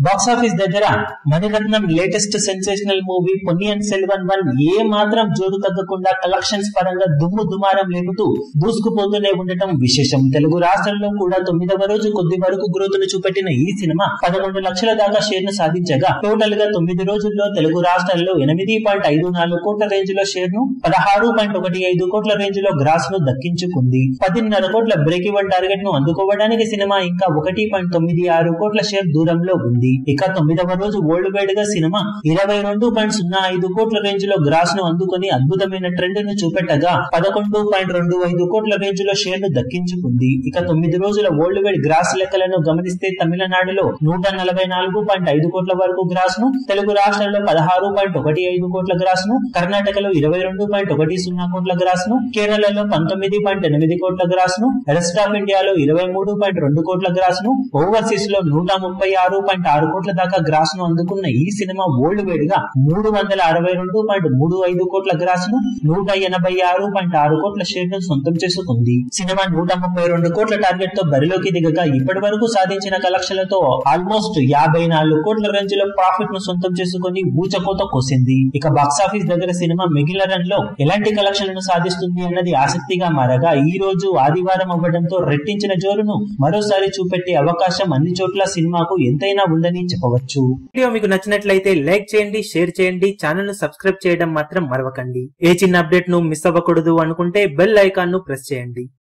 box office దగ్గర Maniratnam latest sensational movie Ponniyin Selvan one ఏ మాత్రం జోరు తగ్గకుండా కలెక్షన్స్ పరంగా దుమ్ము దుమారం లేపుతూ దూసుకుపోతూనే ఉండటం విశేషం తెలుగు రాష్ట్రాల్లో కూడా తొమ్మిదవ రోజు కొద్ది వరకు గ్రోత్ ను చూపెట్టిన ఈ సినిమా పదకొండు లక్షల దాకా షేర్ ను సాధించగా టోటల్ గా తొమ్మిది రోజుల్లో తెలుగు రాష్ట్రాల్లో ఎనిమిది పాయింట్ ఐదు నాలుగు కోట్ల రేంజ్ లో షేర్ ను పదహారు పాయింట్ ఒకటి ఐదు కోట్ల రేంజ్ లో గ్రాస్ ను దక్కించుకుంది పదిన్నర కోట్ల బ్రేక్ ఈవెన్ టార్గెట్ ను అందుకోవడానికి సినిమా ఇంకా ఒకటి పాయింట్ తొమ్మిది ఆరు కోట్ల షేర్ దూరంలో ఉంది ఇక తొమ్మిదవ రోజు వరల్డ్ వైడ్ గా సినిమా ఇరవై రెండు పాయింట్ సున్నా ఐదు కోట్ల రేంజ్ లో గ్రాస్ ను అందుకొని అద్భుతమైన ట్రెండ్ ను చూపెట్టగా పదకొండు పాయింట్ రెండు ఐదు కోట్ల రేంజ్ లో షేర్ ను దక్కించుకుంది ఇక తొమ్మిది రోజుల వరల్డ్ వైడ్ గ్రాస్ లెక్కలను గమనిస్తే తమిళనాడులో నూట నలభై నాలుగు పాయింట్ ఐదు కోట్ల వరకు గ్రాస్ ను తెలుగు రాష్ట్రాల్లో పదహారు పాయింట్ ఒకటి ఐదు కోట్ల గ్రాస్ ను కర్ణాటకలో ఇరవై రెండు పాయింట్ ఒకటి సున్నా కోట్ల గ్రాస్ ను కేరళలో పంతొమ్మిది పాయింట్ ఎనిమిది కోట్ల గ్రాస్ ను రెస్ట్ ఆఫ్ ఇండియాలో ఇరవై మూడు పాయింట్ రెండు కోట్ల గ్రాస్ ను ఓవర్సీస్ లో నూట ముప్పై ఆరు పాయింట్ ఆరు కోట్ల దాకా గ్రాస్ ను అందుకున్న ఈ సినిమా వరల్డ్ వైడ్ గా మూడు వందల అరవై రెండు పాయింట్ మూడు ఐదు కోట్ల గ్రాస్ ను నూట ఎనభై ఆరు పాయింట్ ఆరు కోట్ల షేర్ ను సొంతం చేసుకుంది సినిమా నూట ముప్పై రెండు కోట్ల టార్గెట్ తో బరిలోకి దిగగా ఇప్పటి వరకు సాధించిన కలెక్షన్లతో ఆల్మోస్ట్ యాభై నాలుగు కోట్ల రేంజ్ లో ప్రాఫిట్ ను సొంతం చేసుకుని ఊచకోత కోసింది ఇక బాక్సాఫీస్ దగ్గర సినిమా మిగిలిన రన్ లో ఎలాంటి కలెక్షన్లను సాధిస్తుంది అన్నది ఆసక్తిగా మారగా ఈ రోజు ఆదివారం అవ్వడంతో రెట్టించిన జోరును మరోసారి చూపెట్టే అవకాశం అన్ని చోట్ల సినిమాకు ఎంతైనా ఉందని చెప్పవచ్చు వీడియో మీకు నచ్చినట్లయితే లైక్ చేయండి షేర్ చేయండి ఛానల్ ను సబ్స్క్రైబ్ చేయడం మాత్రం మరవకండి ఏ చిన్న అప్డేట్ ను మిస్ అవ్వకూడదు అనుకుంటే బెల్ ఐకాన్ ను ప్రెస్ చేయండి